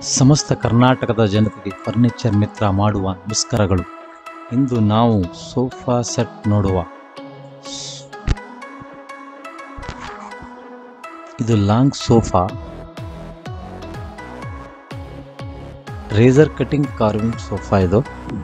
ಸಮಸ್ತ ಕರ್ನಾಟಕದ ಜನತೆಗೆ ಫರ್ನಿಚರ್ ಮಿತ್ರ ಮಾಡುವ ನಮಸ್ಕಾರಗಳು ಇಂದು ನಾವು ಸೋಫಾ ಸೆಟ್ ನೋಡುವ ಇದು long sofa razor cutting carving sofa ಇದು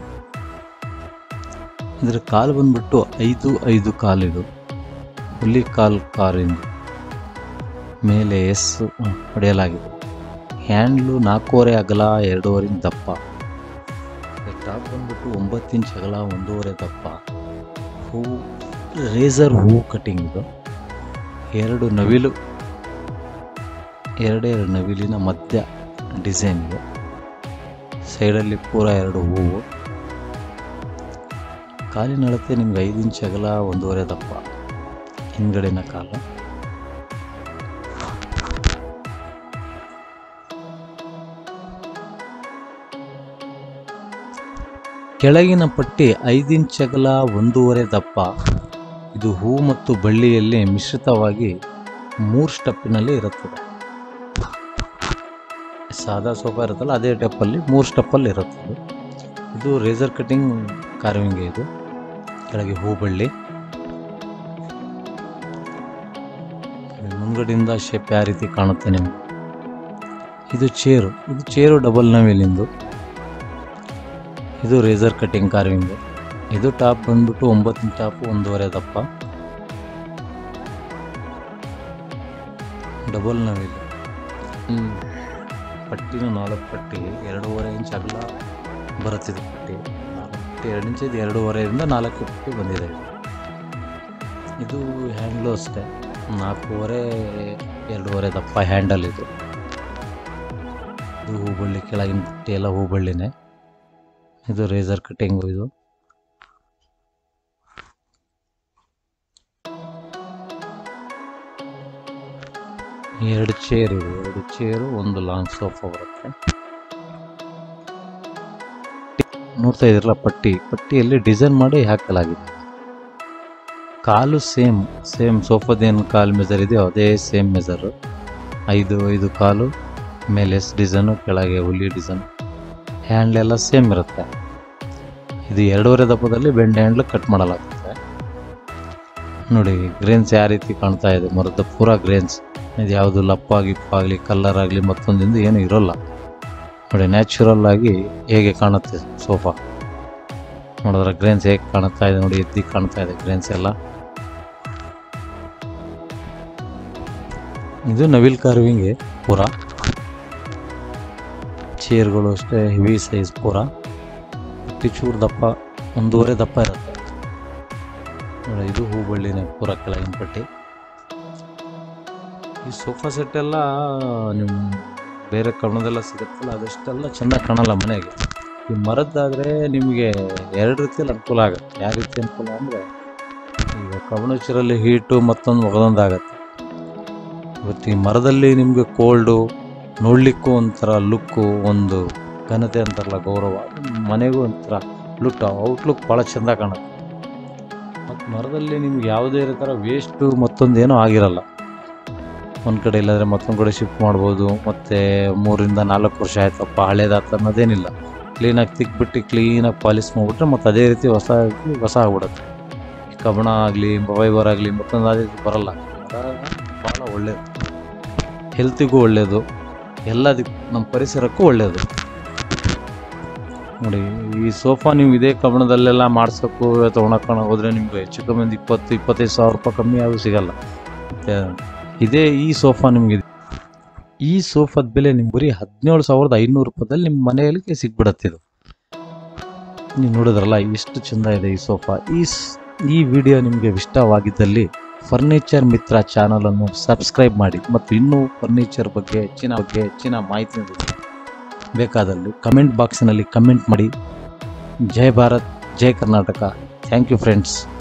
ಇದರ ಕಾಲು ಬಂದ್ಬಿಟ್ಟು ಐದು ಐದು ಕಾಲಿದು ಹುಲಿ ಕಾಲ್ ಕಾರಿಂದು ಮೇಲೆ ಎಸ್ ಹೊಡೆಯಲಾಗಿದೆ ಹ್ಯಾಂಡ್ಲು ನಾಲ್ಕೂವರೆ ಅಗಲ ಎರಡೂವರೆ ಇಂಚ್ ದಪ್ಪ ಟಾಪ್ ಬಂದ್ಬಿಟ್ಟು ಒಂಬತ್ತು ಇಂಚ್ ಅಗಲ ಒಂದೂವರೆ ದಪ್ಪ ಹೂ ರೇಸರ್ ಹೂ ಕಟಿಂಗ್ ಇದು ಎರಡು ನವಿಲು ಎರಡೇ ಎರಡು ನವಿಲಿನ ಮಧ್ಯ ಡಿಸೈನ್ ಇದು ಸೈಡಲ್ಲಿ ಪೂರ ಎರಡು ಹೂವು ಕಾಲಿನ ಅಳತೆ ನಿಮ್ಗೆ ಐದು ಇಂಚ್ ಅಗಲ ಒಂದೂವರೆ ದಪ್ಪ ಹಿಂದ್ಗಡೆನ ಕಾಲು ಕೆಳಗಿನ ಪಟ್ಟಿ ಐದು ಇಂಚ್ ಅಗಲ ಒಂದೂವರೆ ದಪ್ಪ ಇದು ಹೂ ಮತ್ತು ಬಳ್ಳಿಯಲ್ಲಿ ಮಿಶ್ರಿತವಾಗಿ ಮೂರು ಸ್ಟೆಪ್ಪಿನಲ್ಲಿ ಇರುತ್ತದೆ ಸಾದಾ ಸೋಫಾ ಇರುತ್ತಲ್ಲ ಅದೇ ಟೈಪಲ್ಲಿ ಮೂರು ಸ್ಟೆಪ್ಪಲ್ಲಿ ಇರುತ್ತದೆ ಇದು ರೇಸರ್ ಕಟಿಂಗ್ ಕಾರ್ವಿಂಗ್ ಇದು ಕೆಳಗೆ ಹೂ ಬಳ್ಳಿ ಮುಂದ್ಗಡೆಯಿಂದ ಶೇಪ್ ಯಾವ ರೀತಿ ಕಾಣುತ್ತೆ ನಿಮ್ಗೆ ಇದು ಚೇರು ಇದು ಚೇರು ಡಬಲ್ ನವಿಲಿಂದು ಇದು ರೇಸರ್ ಕಟಿಂಗ್ ಕಾರ್ವಿಂಗ್ ಇದು ಟಾಪ್ ಬಂದ್ಬಿಟ್ಟು ಒಂಬತ್ತು ಟಾಪ್ ಒಂದೂವರೆ ದಪ್ಪ ಡಬಲ್ ನವಿಲು ಹ್ಮ್. ಪಟ್ಟಿನೂ ನಾಲ್ಕು ಪಟ್ಟಿ ಎರಡೂವರೆ ಇಂಚ್ ಅಗಲ ಬರುತ್ತಿದೆ ಪಟ್ಟಿ ನಾಲ್ಕು ಪಟ್ಟಿ ಎರಡು ಇಂಚ್ ಇದು ಎರಡೂವರೆಯಿಂದ ನಾಲ್ಕು ಪಟ್ಟಿ ಬಂದಿದೆ ಇದು. ಇದು ಹ್ಯಾಂಡ್ಲು ಅಷ್ಟೇ ನಾಲ್ಕೂವರೆ ಎರಡೂವರೆ ದಪ್ಪ ಹ್ಯಾಂಡಲ್ ಇದು ಇದು ಹೂಬಳ್ಳಿ ಕೆಳಗಿನ ಪಟ್ಟಿ ಎಲ್ಲ ಹೂಬಳ್ಳಿನೇ ಇದು ರೇಸರ್ ಕಟಿಂಗು ಇದು ಎರಡು ಚೇರ್ ಇವೆ ಎರಡು ಚೇರು ಒಂದು ಲಾಂಗ್ ಸೋಫಾ ಬರುತ್ತೆ ನೋಡ್ತಾ ಇದ್ರಲ್ಲ ಪಟ್ಟಿ ಪಟ್ಟಿಯಲ್ಲಿ ಡಿಸೈನ್ ಮಾಡಿ ಹಾಕಲಾಗಿದೆ ಕಾಲು ಸೇಮ್ ಸೇಮ್ ಸೋಫಾದೇನು ಕಾಲು ಮೆಜರ್ ಇದೆಯೋ ಅದೇ ಸೇಮ್ ಮೆಜರು ಐದು ಐದು ಕಾಲು ಮೇಲೆ ಎಸ್ ಡಿಸೈನು ಕೆಳಗೆ ಹುಲಿ ಡಿಸೈನ್ ಹ್ಯಾಂಡ್ಲೆಲ್ಲ ಸೇಮ್ ಇರುತ್ತೆ ಇದು ಎರಡೂವರೆ ದಪ್ಪದಲ್ಲಿ ಬೆಂಡ್ ಹ್ಯಾಂಡ್ಲ್ ಕಟ್ ಮಾಡಲಾಗುತ್ತೆ ನೋಡಿ ಗ್ರೇನ್ಸ್ ಯಾವ ರೀತಿ ಕಾಣ್ತಾ ಇದೆ ಮರದ ಪೂರಾ ಗ್ರೇನ್ಸ್ ಇದು ಯಾವುದು ಲಪ್ಪ ಗಿಪ್ಪಾಗಲಿ ಕಲ್ಲರ್ ಆಗಲಿ ಮತ್ತೊಂದಿಂದ ಏನು ಇರೋಲ್ಲ ನೋಡಿ ನ್ಯಾಚುರಲ್ ಆಗಿ ಹೇಗೆ ಕಾಣುತ್ತೆ ಸೋಫಾ ನೋಡಿದ್ರೆ ಗ್ರೇನ್ಸ್ ಹೇಗೆ ಕಾಣ್ತಾ ಇದೆ ನೋಡಿ ಎದ್ದಿ ಕಾಣ್ತಾ ಇದೆ ಗ್ರೇನ್ಸ್ ಎಲ್ಲ ಇದು ನವಿಲ್ ಕಾರ್ವಿಂಗೆ ಪೂರ ಚೇರ್ಗಳು ಅಷ್ಟೇ ಹೆವಿ ಸೈಜ್ ಪೂರ ಪಟ್ಟಿ ಚೂರು ದಪ್ಪ ಒಂದೂವರೆ ದಪ್ಪ ಇರುತ್ತೆ ನೋಡಿ ಇದು ಹೂ ಬಳ್ಳಿನೇ ಪೂರ ಕೆಳಗಿನ ಪಟ್ಟಿ ಈ ಸೋಫಾ ಸೆಟ್ ಎಲ್ಲ ನಿಮ್ಮ ಬೇರೆ ಕವಣದೆಲ್ಲ ಸಿಗುತ್ತಲ್ಲ ಅದಷ್ಟೆಲ್ಲ ಚೆಂದ ಕಾಣಲ್ಲ ಮನೆಗೆ ಈ ಮರದ್ದಾದರೆ ನಿಮಗೆ ಎರಡು ರೀತಿಯಲ್ಲಿ ಅನುಕೂಲ ಆಗುತ್ತೆ ಯಾವ ರೀತಿ ಅನುಕೂಲ ಅಂದರೆ ಈಗ ಕವಣಚರಲ್ಲಿ ಹೀಟು ಮತ್ತೊಂದು ಒಗದೊಂದು ಆಗುತ್ತೆ ಇವತ್ತು ಈ ಮರದಲ್ಲಿ ನಿಮಗೆ ಕೋಲ್ಡು ನೋಡಲಿಕ್ಕೂ ಒಂಥರ ಲುಕ್ಕು ಒಂದು ಘನತೆ ಅಂತಾರಲ್ಲ ಗೌರವ ಮನೆಗೂ ಒಂಥರ ಲುಕ್ ಔಟ್ಲುಕ್ ಭಾಳ ಚೆಂದ ಕಾಣುತ್ತೆ ಮತ್ತು ಮರದಲ್ಲಿ ನಿಮ್ಗೆ ಯಾವುದೇ ಥರ ವೇಸ್ಟು ಮತ್ತೊಂದು ಏನೂ ಆಗಿರಲ್ಲ ಒಂದು ಕಡೆ ಇಲ್ಲಾಂದರೆ ಮತ್ತೊಂದು ಕಡೆ ಶಿಫ್ಟ್ ಮಾಡ್ಬೋದು ಮತ್ತು ಮೂರಿಂದ ನಾಲ್ಕು ವರ್ಷ ಆಯ್ತಪ್ಪ ಹಳೇದಾತ ಅನ್ನೋದೇನಿಲ್ಲ ಕ್ಲೀನಾಗಿ ತಿಕ್ಬಿಟ್ಟು ಕ್ಲೀನಾಗಿ ಪಾಲಿಸ್ ಮಾಡಿಬಿಟ್ರೆ ಮತ್ತು ಅದೇ ರೀತಿ ಹೊಸ ಹೊಸ ಆಗ್ಬಿಡುತ್ತೆ ಈ ಕಬ್ಬಣ ಆಗಲಿ ಫೈಬರ್ ಆಗಲಿ ಮತ್ತೊಂದು ಅದೇ ರೀತಿ ಬರಲ್ಲ ಭಾಳ ಒಳ್ಳೆಯದು ಹೆಲ್ತಿಗೂ ಒಳ್ಳೆಯದು ಎಲ್ಲದಕ್ಕೂ ನಮ್ಮ ಪರಿಸರಕ್ಕೂ ಒಳ್ಳೆಯದು ನೋಡಿ ಈ ಸೋಫಾ ನೀವು ಇದೇ ಕಬ್ಬಣದಲ್ಲೆಲ್ಲ ಮಾಡ್ಸೋಕ್ಕೂ ತೊಗೊಳಕ್ಕೆ ಹೋದರೆ ನಿಮ್ಗೆ ಹೆಚ್ಚು ಕಮ್ಮಿ ಒಂದು ಇಪ್ಪತ್ತು ಇಪ್ಪತ್ತೈದು ಸಾವಿರ ರೂಪಾಯಿ ಕಮ್ಮಿ ಆಗೂ ಸಿಗಲ್ಲ ಮತ್ತು ಇದೇ ಈ ಸೋಫಾ ನಿಮಗೆ ಈ ಸೋಫಾದ ಬೆಲೆ ನಿಮ್ಗೆ ಬರೀ ಹದಿನೇಳು ಸಾವಿರದ ಐನೂರು ರೂಪಾಯಿದಲ್ಲಿ ನಿಮ್ಮ ಮನೆಯಲ್ಲಿ ಸಿಗ್ಬಿಡತ್ತೆ ಇದು ನೀವು ನೋಡಿದ್ರಲ್ಲ ಎಷ್ಟು ಚೆಂದ ಇದೆ ಈ ಸೋಫಾ ಈ ಸ್- ಈ ವಿಡಿಯೋ ನಿಮಗೆ ಇಷ್ಟವಾಗಿದ್ದಲ್ಲಿ ಫರ್ನಿಚರ್ ಮಿತ್ರ ಚಾನಲನ್ನು ಸಬ್ಸ್ಕ್ರೈಬ್ ಮಾಡಿ ಮತ್ತು ಇನ್ನೂ ಫರ್ನಿಚರ್ ಬಗ್ಗೆ ಹೆಚ್ಚಿನ ಬಗ್ಗೆ ಹೆಚ್ಚಿನ ಮಾಹಿತಿ ಬೇಕಾದಲ್ಲಿ ಕಮೆಂಟ್ ಬಾಕ್ಸಿನಲ್ಲಿ ಕಮೆಂಟ್ ಮಾಡಿ ಜೈ ಭಾರತ್ ಜೈ ಕರ್ನಾಟಕ ಥ್ಯಾಂಕ್ ಯು ಫ್ರೆಂಡ್ಸ್